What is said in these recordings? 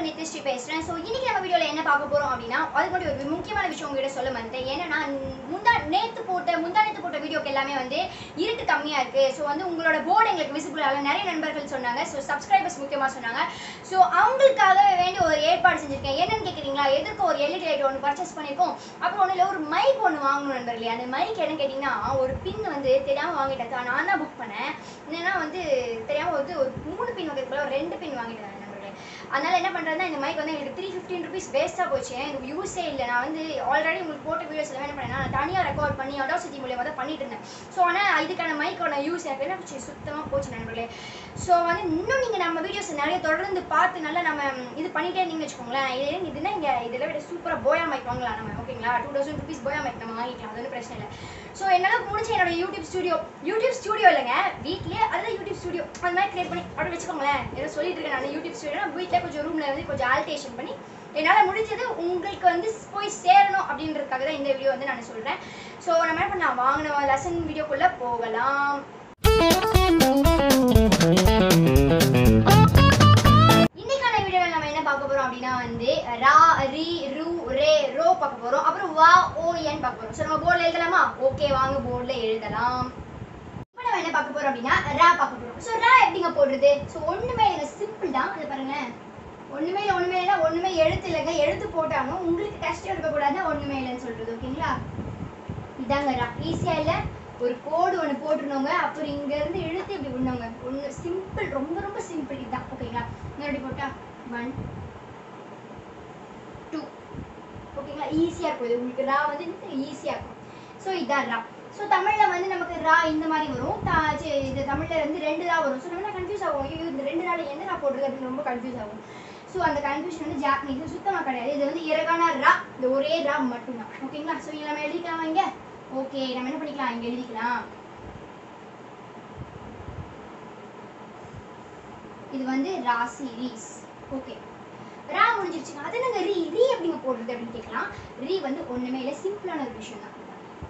உங்க நிதிஷ்ரீ பேசுறேன் ஸோ இன்னைக்கு நம்ம வீடியோல என்ன பார்க்க போறோம் அப்படின்னா அதுக்கு முன்னாடி ஒரு முக்கியமான விஷயம் உங்ககிட்ட சொல்ல மறந்துட்டேன் என்னன்னா முந்தா நேத்து போட்ட முந்தா நேத்து போட்ட வீடியோக்கு எல்லாமே வந்து இருட்டு கம்மியா இருக்கு ஸோ வந்து உங்களோட போர்டு எங்களுக்கு விசிபிள் ஆகல நிறைய நண்பர்கள் சொன்னாங்க ஸோ சப்ஸ்கிரைபர்ஸ் முக்கியமா சொன்னாங்க ஸோ அவங்களுக்காக வேண்டி ஒரு ஏற்பாடு செஞ்சிருக்கேன் என்னன்னு கேக்குறீங்களா எதற்கு ஒரு எல்இடி லைட் ஒன்று பர்ச்சேஸ் பண்ணியிருக்கோம் அப்புறம் ஒன்றும் இல்லை ஒரு மைக் ஒன்று வாங்கணும் நண்பர்களே அந்த மைக் என்ன கேட்டிங்கன்னா ஒரு பின் வந்து தெரியாம வாங்கிட்டேன் தான் நான் தான் புக் பண்ணேன் என்னன்னா வந்து தெரியாம வந்து ஒரு மூணு பின் வாங்கிறதுக்குள்ள ஒரு ரெண்டு பின் வாங்கிட்டேன் நண்பர்களே அதனால என்ன பண்றதுன்னா இந்த மைக் வந்து எனக்கு த்ரீ ஃபிஃப்டின் ருபீஸ் வேஸ்ட்டாக போச்சு எனக்கு யூஸே இல்லை நான் வந்து ஆல்ரெடி உங்களுக்கு போட்ட வீடியோஸ் எல்லாம் என்ன பண்ணேன் நான் தனியாக ரெக்கார்ட் பண்ணி அடாசிட்டி மூலியமாக தான் பண்ணிட்டு இருந்தேன் ஸோ ஆனால் இதுக்கான மைக்கோட யூஸ் எனக்கு என்ன போச்சு சுத்தமாக போச்சு நண்பர்களே ஸோ வந்து இன்னும் நீங்கள் நம்ம வீடியோஸ் நிறைய தொடர்ந்து பார்த்து நல்லா நம்ம இது பண்ணிட்டே இருந்தீங்கன்னு வச்சுக்கோங்களேன் இது இதுனா இங்கே இதில் விட சூப்பராக போயா மைக் வாங்கலாம் நம்ம ஓகேங்களா டூ தௌசண்ட் ருபீஸ் போயா மைக் நம்ம வாங்கிக்கலாம் அது ஒன்றும் பிரச்சனை இல்லை ஸோ என்னால் முடிஞ்ச என்னோட யூடியூப் ஸ்டுடியோ யூடியூப் ஸ்டுடியோ இல்லைங்க வீட்லயே அதுதான் யூடியூப் ஸ்டுடியோ அந்த மாதிரி கிரியேட் பண்ணி அப்படி வச்சுக்கோங்களேன் ஏதோ சொல்லிட்டு இருக்கேன் நான் யூடியூப் ஸ்டுடியோ வீட்டில் கொஞ்சம் ரூமில் வந்து கொஞ்சம் ஆல்டேஷன் பண்ணி என்னால் முடிஞ்சது உங்களுக்கு வந்து போய் சேரணும் அப்படின்றதுக்காக தான் இந்த வீடியோ வந்து நான் சொல்கிறேன் ஸோ நம்ம என்ன பண்ணலாம் வாங்கின லெசன் வீடியோக்குள்ளே போகலாம் இன்னைக்கான வீடியோவில் நம்ம என்ன பார்க்க போறோம் அப்படின்னா வந்து ரா ரி ரு ரே ரோ பார்க்க போறோம் அப்புறம் வா ஓ என் பார்க்க போறோம் ஸோ நம்ம போர்டில் எழுதலாமா ஓகே வாங்க போர்டில் எழுதலாம் இப்போ நம்ம என்ன பார்க்க போறோம் அப்படின்னா ரா பார்க்க போறோம் ஸோ ரா எப்படிங்க போடுறது ஸோ ஒண்ணுமே இல்லை சிம்பிள் தான் அதை பாருங்க ஒண்ணுமே இல்லை ஒண்ணுமே இல்லை ஒண்ணுமே எழுத்து இல்லைங்க எழுத்து போட்டாலும் உங்களுக்கு கஷ்டம் இருக்கக்கூடாது ஒண்ணுமே இல்லைன்னு சொல்றது ஓகேங்களா இதாங்க ரா ஈஸியா இல்லை ஒரு கோடு ஒன்று போட்டுருந்தவங்க அப்புறம் இங்க இருந்து இழுத்து இப்படி விடணுங்க ஒன்று சிம்பிள் ரொம்ப ரொம்ப சிம்பிள் இதுதான் ஓகேங்களா மறுபடி போட்டா ஒன் டூ ஓகேங்களா ஈஸியாக இருக்கும் இது உங்களுக்கு ரா வந்து ஈஸியாக இருக்கும் ஸோ இதான் ரா ஸோ தமிழில் வந்து நமக்கு ரா இந்த மாதிரி வரும் தா சரி, இது தமிழில் வந்து ரெண்டு ரா வரும் ஸோ நம்ம கன்ஃபியூஸ் ஆகும் ஐயோ இந்த ரெண்டு நாள் எந்த ரா போடுறது அப்படின்னு ரொம்ப கன்ஃபியூஸ் ஆகும் ஸோ அந்த கன்ஃபியூஷன் வந்து ஜாப்பனீஸ் சுத்தமாக கிடையாது இது வந்து இறகான ரா இந்த ஒரே ரா மட்டும்தான் ஓகேங்களா ஸோ இங்கே நம்ம எழுதிக்கலாமா இங்கே ஓகே நம்ம என்ன பண்ணிக்கலாம் இங்கே எழுதிக்கலாம் இது வந்து ராசி ரீஸ் ஓகே ரா முடிஞ்சிருச்சுங்க அது நாங்க ரீ ரீ எப்படிங்க போடுறது அப்படின்னு கேட்கலாம் ரீ வந்து ஒண்ணுமே இல்லை சிம்பிளான ஒரு விஷயம் தான்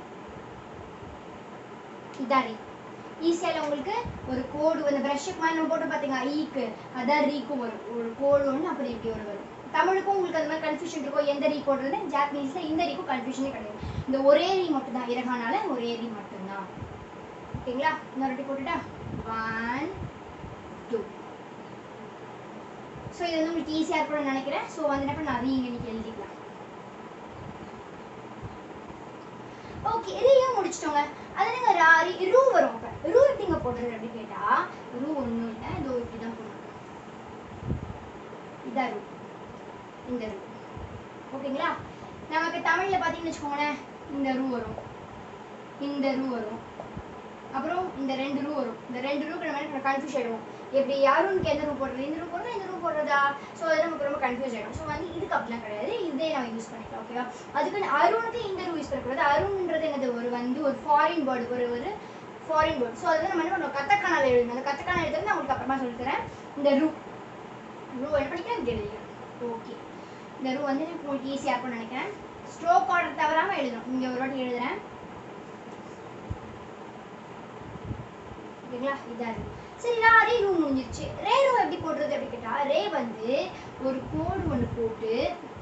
இதான் ரீ ஈஸியால உங்களுக்கு ஒரு கோடு வந்து ப்ரஷ்ஷுக்கு மாதிரி நம்ம போட்டு பார்த்தீங்க ஈக்கு அதான் ரீக்கும் வரும் ஒரு கோடு ஒன்று அப்படி இப்படி ஒரு வரும் தமிழுக்கும் உங்களுக்கு அந்த மாதிரி கன்ஃபியூஷன் இருக்கும் எந்த ரீ போடுறது ஜாப்பனீஸ்ல இந்த ரீக்கும் கன்ஃபியூஷனே கிடையாது இந்த ஒரே ரீ மட்டும் தான் இறகானால ஒரே ரீ மட்டும்தான் ஓகேங்களா இன்னொரு வாட்டி போட்டுட்டா ஒன் டூ ஸோ இது வந்து உங்களுக்கு ஈஸியாக இருக்கும்னு நினைக்கிறேன் ஸோ வந்து என்ன பண்ண அதையும் இங்கே நீங்கள் எழுதிக்கலாம் ஓகே இதையும் முடிச்சிட்டோங்க அது நீங்கள் ராரி ரூ வரும் அப்போ ரூ எப்படிங்க போடுறது அப்படின்னு கேட்டால் ரூ ஒன்றும் இல்லை இதோ இப்படி தான் போடணும் இதான் ரூ இந்த ரூ ஓகேங்களா நமக்கு தமிழில் பார்த்தீங்கன்னு வச்சுக்கோங்களேன் இந்த ரூ வரும் இந்த ரூ வரும் அப்புறம் இந்த ரெண்டு ரூ வரும் இந்த ரெண்டு ரூக்கு நம்ம கன்ஃபியூஸ் ஆயிடுவோம் எப்படி அருணுக்கு எந்த ரூ போடுறது இந்த ரூ போடுறதா இந்த ரூ போடுறதா ஸோ அது நமக்கு ரொம்ப கன்ஃபியூஸ் ஆயிடும் ஸோ வந்து இதுக்கு அப்படிலாம் கிடையாது இதே நம்ம யூஸ் பண்ணிக்கலாம் ஓகேவா அதுக்கு அருணுக்கு இந்த ரூ யூஸ் பண்ணக்கூடாது அருண்ன்றது என்னது ஒரு வந்து ஒரு ஃபாரின் வேர்டு ஒரு ஒரு ஃபாரின் வேர்டு ஸோ அதில் நம்ம என்ன பண்ணுவோம் கத்தக்கானால எழுதணும் அந்த கத்தக்கான எழுதுறது நான் உங்களுக்கு அப்புறமா சொல்லித் தரேன் இந்த ரூ ரூ என்ன பண்ணிக்கிறேன் இப்படி எழுதிக்கிறேன் ஓகே இந்த ரூ வந்து உங்களுக்கு ஈஸியாக இருக்கும்னு நினைக்கிறேன் ஸ்ட்ரோக் ஆர்டர் தவறாமல் எழுதணும் இங்கே ஒரு வாட்டி எழுதுறேன் ஓகேங்களா இதான் இருக்கு சரி நான் ரே ரூ முடிஞ்சிருச்சு ரே ரூ எப்படி போடுறது அப்படி கேட்டா ரே வந்து ஒரு கோடு ஒன்று போட்டு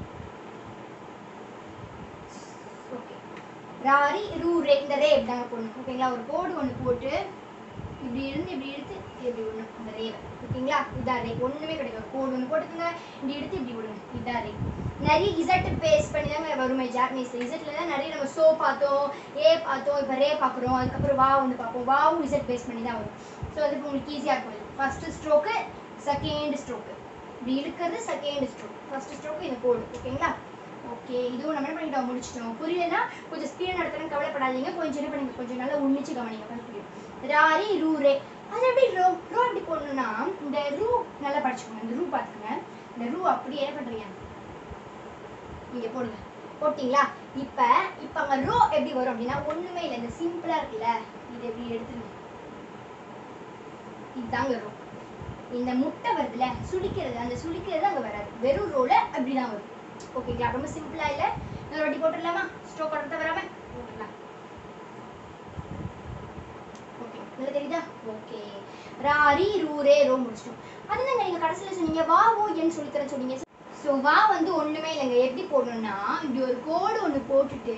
ஓகே ராரி ரூ ரே இந்த ரே எப்படிதாங்க போடணும் ஓகேங்களா ஒரு கோடு ஒன்று போட்டு இப்படி இருந்து இப்படி எடுத்து இப்படி விடணும் அந்த ரேவை ஓகேங்களா இதான் ரே ஒன்றுமே கிடையாது ஒரு கோடு ஒன்று போட்டுக்கோங்க இப்படி எடுத்து இப்படி விடுங்க இதான் ரே நிறைய இசட் பேஸ் பண்ணி தாங்க வருமே ஜாப்பனீஸ் இசட்ல தான் நிறைய நம்ம சோ பார்த்தோம் ஏ பார்த்தோம் இப்போ ரே பார்க்குறோம் அதுக்கப்புறம் வா ஒன்று பார்ப்போம் வாவும் இசட் பேஸ் பண்ணி தான் வரும் ஸோ அது உங்களுக்கு ஈஸியாக இருக்கும் ஃபர்ஸ்ட் ஸ்ட்ரோக்கு செகண்ட் ஸ்ட்ரோக்கு இப்படி இழுக்கிறது செகண்ட் ஸ்ட்ரோக் ஃபர்ஸ்ட் ஸ்ட்ரோக்கு இந்த கோடு ஓகேங்களா ஓகே இதுவும் நம்ம என்ன பண்ணிட்டோம் முடிச்சிட்டோம் புரியலன்னா கொஞ்சம் ஸ்பீட் நடத்துறேன்னு கவலைப்படாதீங்க கொஞ்சம் என்ன பண்ணுங்க கொஞ்சம் நல்லா உன்னிச்சு கவனிங்க அப்ப புரியும் ராரி ரூ ரே அது எப்படி ரோ ரோ எப்படி போடணும்னா இந்த ரூ நல்லா படிச்சுக்கோங்க இந்த ரூ பார்த்துக்கோங்க இந்த ரூ அப்படியே என்ன பண்ணுறீங்க நீங்க போடுங்க போட்டிங்களா இப்ப இப்ப அங்க ரோ எப்படி வரும் அப்படின்னா ஒண்ணுமே இல்லை இந்த சிம்பிளா இருக்குல்ல இது எப்படி எடுத்துருங்க இதுதாங்க ரோ இந்த முட்டை வருதுல சுளிக்கிறது அந்த சுளிக்கிறது அங்க வராது வெறும் ரோல அப்படிதான் வரும் ஓகேங்களா ரொம்ப சிம்பிளா இல்ல இன்னொரு வாட்டி போட்டுடலாமா ஸ்ட்ரோக் வரத வராம போட்டுடலாம் ஓகே நல்லா தெரியுதா ஓகே ராரி ரூரே ரோ முடிச்சிட்டோம் அதுதாங்க நீங்க கடைசியில சொன்னீங்க வா ஓ என் சொல்லித்தரேன் சொன்னீங்க ஸோ வா வந்து ஒண்ணுமே இல்லைங்க எப்படி போடணும்னா இப்படி ஒரு கோடு ஒண்ணு போட்டுட்டு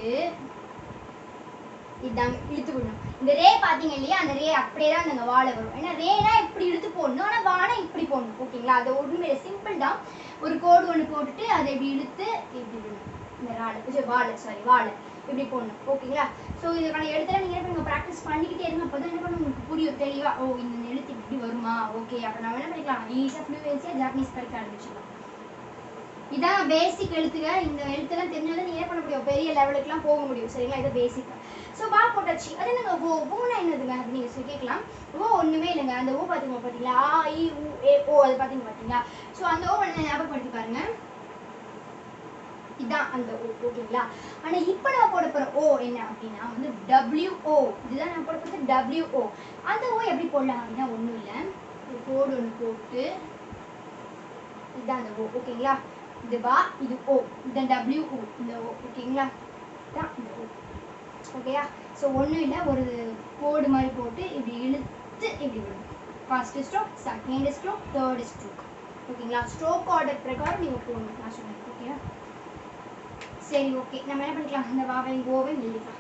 இதாங்க இழுத்து விடணும் இந்த ரே பாத்தீங்க இல்லையா அந்த ரே அப்படியே தான் அந்த வாழை வரும் ஏன்னா ரேனா இப்படி இழுத்து போடணும் ஆனா வாழை இப்படி போடணும் ஓகேங்களா அது ஒண்ணுமே சிம்பிள் தான் ஒரு கோடு ஒண்ணு போட்டுட்டு அதை இப்படி இழுத்து இப்படி விடணும் இந்த ராடை வாழை சாரி வாழை இப்படி போடணும் ஓகேங்களா ஸோ இதுக்கான எழுத்துல நீங்க என்ன பண்ணுங்க ப்ராக்டிஸ் பண்ணிக்கிட்டே இருங்க அப்போ தான் என்ன பண்ணும் உங்களுக்கு புரியும் தெளிவா ஓ இந்த எழுத்து இப்படி வருமா ஓகே அப்போ நம்ம என்ன பண்ணிக்கலாம் ஈஸியாக ஃப்ளூவன்சியாக ஜாப்பனீஸ் படிக்க ஆரம்பிச்சிடலாம் இதான் பேசிக் எழுத்துங்க இந்த எழுத்துலாம் தெரிஞ்சாலும் நீங்க என்ன பண்ண முடியும் பெரிய லெவலுக்குலாம் போக முடியும் சரிங்களா இது பேசிக் ஸோ வா போட்டாச்சு அது என்னங்க ஓ ஓனா என்னதுங்க அது நீங்க சொல்லி கேட்கலாம் ஓ ஒண்ணுமே இல்லைங்க அந்த ஓ பாத்தீங்க பாத்தீங்களா ஆ இ உ ஏ ஓ அது பாத்தீங்க பாத்தீங்களா ஸோ அந்த ஓ என்ன ஞாபகப்படுத்தி பாருங்க இதான் அந்த ஓ ஓகேங்களா ஆனா இப்போ நம்ம போட போற ஓ என்ன அப்படின்னா வந்து டபிள்யூ ஓ இதுதான் நான் போட போறது டபிள்யூ ஓ அந்த ஓ எப்படி போடலாம் அப்படின்னா ஒண்ணும் இல்லை ஒரு கோடு ஒன்று போட்டு இதுதான் அந்த ஓ ஓகேங்களா இது வா இது ஓ இந்த டபிள்யூ ஓ இந்த ஓ ஓகேங்களா இதான் இந்த ஓ ஓகேயா ஸோ ஒன்றும் இல்லை ஒரு கோடு மாதிரி போட்டு இப்படி இழுத்து இப்படி விடும் first stroke second stroke third stroke ஓகேங்களா ஸ்ட்ரோக் ஆர்டர் பிரகாரம் நீங்கள் போடணும் நான் சொன்னேன் ஓகேயா சரி ஓகே நம்ம என்ன பண்ணிக்கலாம் இந்த வாவை ஓவை எழுதிக்கலாம்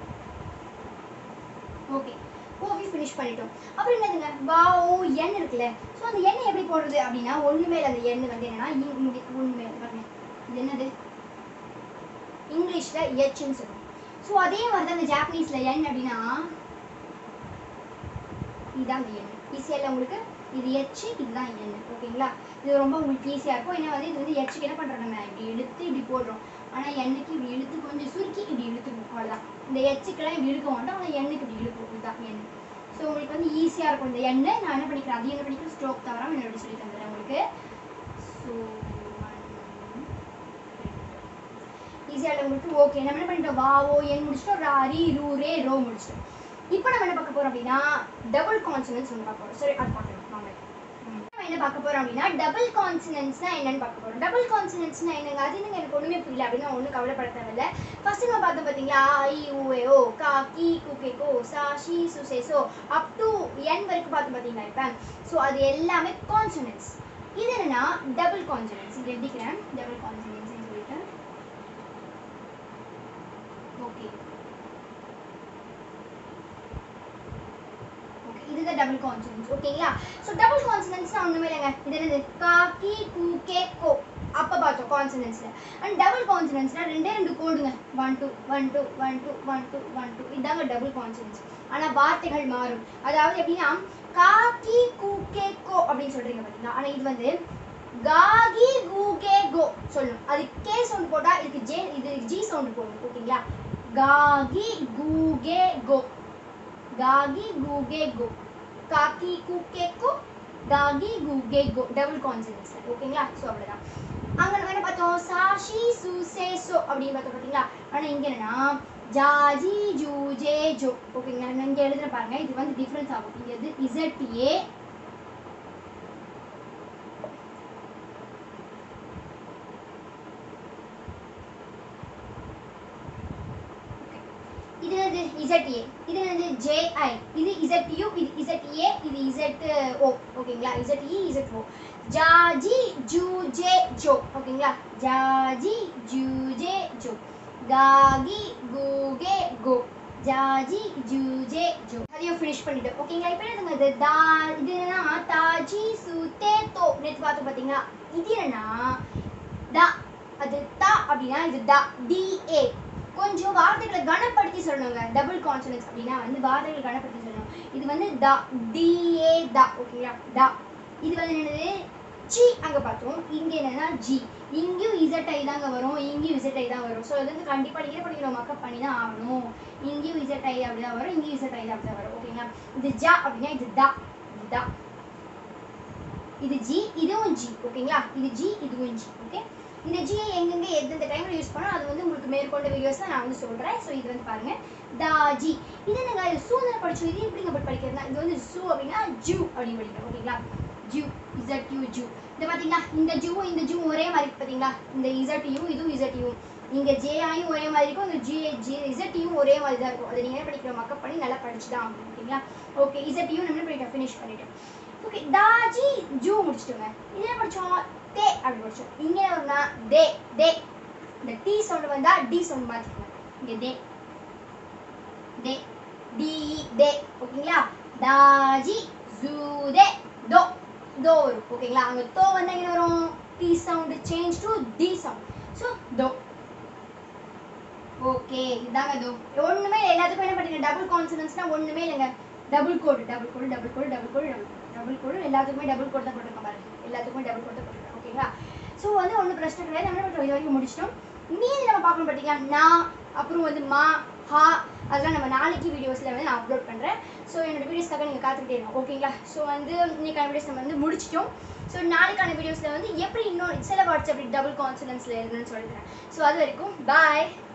ஓகே ஓவி ஃபினிஷ் பண்ணிட்டோம் அப்புறம் என்னதுங்க வா ஓ என் இருக்குல்ல ஸோ அந்த எண்ணெய் எப்படி போடுறது அப்படின்னா ஒண்ணுமே இல்லை அந்த எண்ணெய் வந்து என்னன்னா இங் முடி ஒண்ணுமே இல்லை பாருங்க இது என்னது இங்கிலீஷ்ல எச்ன்னு சொல்லுவோம் ஸோ அதே மாதிரி தான் அந்த ஜாப்பனீஸ்ல என் அப்படின்னா இதுதான் அந்த எண் ஈஸியாக உங்களுக்கு இது எச்சு இதுதான் எண் ஓகேங்களா இது ரொம்ப உங்களுக்கு ஈஸியாக இருக்கும் ஏன்னா வந்து இது வந்து எச்சுக்கு என்ன பண்ணுறோம் நம்ம இப்படி இழுத்து இப்படி போடுறோம் ஆனால் எண்ணுக்கு இப்படி இழுத்து கொஞ்சம் சுருக்கி இப்படி இழுத்துக்கும் அவ்வளோதான் இந்த எச்சுக்கெல்லாம் இப்படி இழுக்க மாட்டோம் ஆனால் எண்ணுக்கு இப்படி இழுக்கும் இதுதான் எண் ஸோ உங்களுக்கு வந்து ஈஸியாக இருக்கும் இந்த எண்ணெய் நான் என்ன பண்ணிக்கிறேன் அதையும் என்ன பண்ணிக்கிறேன் ஸ்ட்ரோக் தவறாம என்னோட சொல்லி தந்துடுறேன் உங்களுக்கு ஸோ ஈஸியாக இல்லை உங்களுக்கு ஓகே நம்ம என்ன பண்ணிட்டோம் வா ஓ என் முடிச்சிட்டோம் ரா ரி ரூ ரே ரோ முடிச்சிட்டோம் இப்போ நம்ம என்ன பார்க்க போறோம் அப்படின்னா டபுள் கான்சனன்ஸ் ஒன்று பார்க்க போறோம் சரி அது பார்க்கலாம் வாங்க ம். நம்ம என்ன பார்க்க போறோம் அப்படின்னா டபுள் கான்சனன்ஸ்னா என்னன்னு பார்க்க போறோம் டபுள் கான்சனன்ஸ்னா என்னங்க அது என்னங்க எனக்கு ஒண்ணுமே புரியல அப்படின்னு ஒன்றும் கவலைப்பட தேவையில்ல ஃபர்ஸ்ட் நம்ம பார்த்தோம் பார்த்தீங்களா ஐ ஊ ஏ ஓ கா கி கு கே கோ சா ஷி சு சே சோ அப் டு என் வரைக்கும் பார்த்தோம் பார்த்தீங்களா இப்போ ஸோ அது எல்லாமே கான்சனன்ஸ் இது என்னன்னா டபுள் கான்சனன்ஸ் இது எழுதிக்கிறேன் டபுள் கான்சனன்ஸ் சொல்லிட்டு ஓகே ஓகே இதுதான் டபுள் கான்சனன்ஸ் ஓகேங்களா ஸோ டபுள் கான்சனன்ஸ்னா ஒன்றுமே இல்லைங்க இது என்னது கா கி கு கே கோ அப்போ பார்த்தோம் கான்சனன்ஸ்ல அண்ட் டபுள் கான்சனன்ஸ்னா ரெண்டே ரெண்டு கோடுங்க one two one two one two one two one two இதாங்க டபுள் கான்சனன்ஸ் ஆனால் வார்த்தைகள் மாறும் அதாவது எப்படின்னா கா கி கு கே கோ அப்படின்னு சொல்றீங்க பார்த்தீங்களா ஆனால் இது வந்து காகி கூகே கோ சொல்லணும் அது கே சவுண்ட் போட்டா இதுக்கு ஜே இது ஜி சவுண்ட் போடணும் ஓகேங்களா காகி கூகே கோ காகி கூகே கோ காக்கி கூகே கோ காகி கூகே கோ டபுள் கான்சனன்ஸ் ஓகேங்களா ஸோ அவ்வளோதான் அங்க நம்ம என்ன பார்த்தோம் சாஷி சு சே சோ அப்படின்னு பார்த்தோம் பார்த்தீங்களா ஆனா இங்க என்னன்னா ஜாஜி ஜூ ஜே ஜோ ஓகேங்களா நான் இங்க எழுதுற பாருங்க இது வந்து டிஃபரன்ஸ் ஆகும் இங்க இது இசட் ஏ இது என்னது இசட் ஏ இது என்னது ஜே ஐ இது இசட் யூ இது இசட் ஏ இது இசட் ஓ ஓகேங்களா இசட் இ இசட் ஓ ஜாஜி ஜூ ஜே ஜோ ஓகேங்களா ஜாஜி ஜூ ஜே ஜோ காகி கூகே கோ ஜாஜி ஜூ ஜே ஜோ அதையும் ஃபினிஷ் பண்ணிட்டோம் ஓகேங்களா இப்போ என்னதுங்க இது தா இது என்னன்னா தாஜி சு தே தோ நேற்று பார்த்தோம் பார்த்தீங்களா இது என்னன்னா தா அது தா அப்படின்னா இது தா டி ஏ கொஞ்சம் வார்த்தைகளை கனப்படுத்தி சொல்லணுங்க டபுள் கான்சனன்ஸ் அப்படின்னா வந்து வார்த்தைகளை கனப்படுத்தி சொல்லணும் இது வந்து தா டி ஏ தா ஓகேங்களா தா இது வந்து என்னது சி அங்க பார்த்தோம் இங்க என்னன்னா ஜி இங்கேயும் இசட் ஐ தாங்க வரும் இங்கேயும் இசட் ஐ தான் வரும் ஸோ இது வந்து கண்டிப்பா நீங்க என்ன பண்ணிக்கணும் மக்கப் பண்ணி தான் ஆகணும் இங்கேயும் இசட் ஐ அப்படி தான் வரும் இங்கேயும் இசட் ஐ தான் அப்படி தான் வரும் ஓகேங்களா இது ஜா அப்படின்னா இது தா இது தா இது ஜி இதுவும் ஜி ஓகேங்களா இது ஜி இதுவும் ஜி ஓகே இந்த ஜியை எங்கெங்க எந்தெந்த டைம்ல யூஸ் பண்ணோம் அது வந்து உங்களுக்கு மேற்கொண்ட வீடியோஸ் நான் வந்து சொல்றேன் ஸோ இது வந்து பாருங்க தா ஜி இது என்னங்க இது சூந்தர படிச்சோம் இது எப்படிங்க பட் படிக்கிறதுனா இது வந்து சூ அப்படின்னா ஜூ அப்படின்னு படிக்கிறோம் ஓகேங்களா ஜூ இசட் யூ ஜூ இந்த பாத்தீங்களா இந்த ஜூவும் இந்த ஜூ ஒரே மாதிரி இருக்கு பாத்தீங்களா இந்த இசட் யூ இதுவும் இசட் யூ இங்க ஜே ஆயும் ஒரே மாதிரி இருக்கும் இந்த ஜி ஜி இசட் யூ ஒரே மாதிரி தான் இருக்கும் அதை நீங்க என்ன படிக்கிற மக்கப் பண்ணி நல்லா படிச்சு தான் ஆகணும் ஓகேங்களா ஓகே இசட் யூ நம்ம பண்ணிட்டோம் ஃபினிஷ் பண்ணிட்டோம் ஓகே தாஜி ஜூ முடிச்சிட்டோங்க இது என்ன படிச்சோம் தே அப்படி படிச்சோம் இங்க என்ன வரும்னா தே தே இந்த டி சவுண்ட் வந்தா டி சவுண்ட் மாத்திக்கோங்க இங்க தே தே டி தே ஓகேங்களா தாஜி ஜூ தே தோ தோ வரும் ஓகேங்களா அங்க தோ வந்தா என்ன வரும் D sound change to D sound so தோ ஓகே இதாங்க தோ ஒண்ணுமே இல்லை. எல்லாத்துக்கும் என்ன பண்ணுங்க டபுள் கான்சனன்ஸ்னா ஒண்ணுமே இல்லைங்க டபுள் கோடு டபுள் கோடு டபுள் கோடு டபுள் கோடு டபுள் கோடு எல்லாத்துக்குமே டபுள் கோட் தான் போட்டிருக்கேன் பாருங்க எல்லாத்துக்குமே டபுள் கோட் தான் போட்டிருக்கேன் ஓகேங்களா ஸோ வந்து ஒன்றும் பிரச்சனை கிடையாது நம்ம என்ன பண்றோம்? இது வரைக்கும் முடிச்சிட்டோம் மீதி நம்ம பார்க்கணும் பார்த்தீங்கன்னா நான் அப்புறம் வந்து மா ஹா அதெல்லாம் நம்ம நாளைக்கு வீடியோஸில் வந்து நான் அப்லோட் பண்ணுறேன் ஸோ என்னோட வீடியோஸ்க்காக நீங்கள் காத்துக்கிட்டே இருங்க ஓகேங்களா ஸோ வந்து இன்னைக்கான வீடியோஸ் நம்ம வந்து முடிச்சிட்டோம் ஸோ நாளைக்கான வீடியோஸில் வந்து எப்படி இன்னும் சில வாட்ஸ் எப்படி டபுள் கான்சனன்ஸில் எழுதுன்னு சொல்லிடுறேன் ஸோ அது வரைக்கும் பாய்